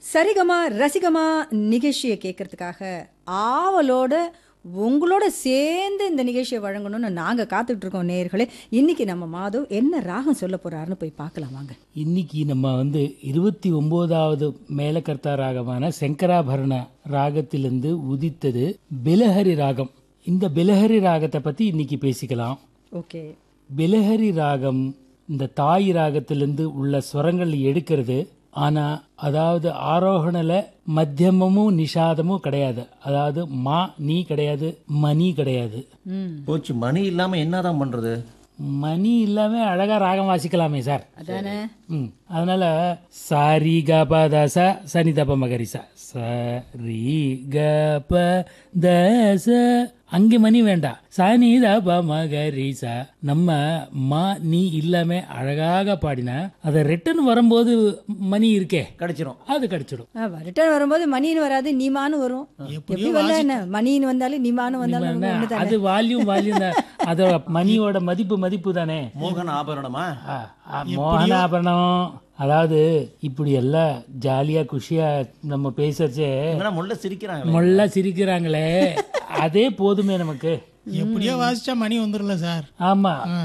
சரிகமா ரசிகமா நிகழ்ச்சியை கேட்கறதுக்காக ஆவலோட உங்களோட சேர்ந்து இந்த நிகழ்ச்சியை வழங்கணும்னு நாங்க காத்துட்டு இருக்கோம் நேயர்களே இன்னைக்கு நம்ம மாதவ் என்ன ராகம் சொல்ல போறாருன்னு போய் பார்க்கலாம் வாங்க இன்னைக்கு நம்ம வந்து இருபத்தி ஒன்பதாவது மேலகர்த்தா ராகமான சங்கராபரண ராகத்திலிருந்து உதித்தது பிலஹரி ராகம் இந்த பிலஹரி ராகத்தை பத்தி இன்னைக்கு பேசிக்கலாம் ஓகே பிலஹரி ராகம் இந்த தாய் ராகத்திலிருந்து உள்ள ஸ்வரங்கள் எடுக்கிறது ஆனா அதாவது ஆரோகணல மத்தியமமும் நிஷாதமும் கிடையாது அதாவது மா நீ கிடையாது மணி கிடையாது ம் போச்சு மணி இல்லாம என்னதான் பண்றது மணி இல்லாம அழகா ராகம் வாசிக்கலாமே சார் அதானே ம் அதனால சாரி க ப த ச சனி தப மகரிசா சரி க ப த ச அங்கே மணி வேண்டாம் சனி தப மகரிசா நம்ம மா நீ இல்லாம அழகாக பாடினா அதை ரிட்டர்ன் வரும்போது மணி இருக்கே கிடைச்சிரும் அது கிடைச்சிடும் ரிட்டர்ன் வரும்போது மணின்னு வராது நீமான்னு வரும் எப்படி வரல என்ன மணின்னு வந்தாலும் நீமான்னு வந்தாலும் நமக்கு ஒண்ணுதானே. அது வால்யூம் வால்யூம் தான் அதோட மணியோட மதிப்பு மதிப்பு தானே மோகன ஆபரணமா ஆ, ஆ, மோகனாபரணம் அதாவது இப்படி எல்லாம் ஜாலியா குஷியா நம்ம பேசுறச்சே இவங்கெல்லாம் முள்ள சிரிக்கிறாங்க மொள்ள சிரிக்கிறாங்களே அதே போதுமே நமக்கு எப்படியோ வாசிச்சா மணி வந்துடல சார் ஆமா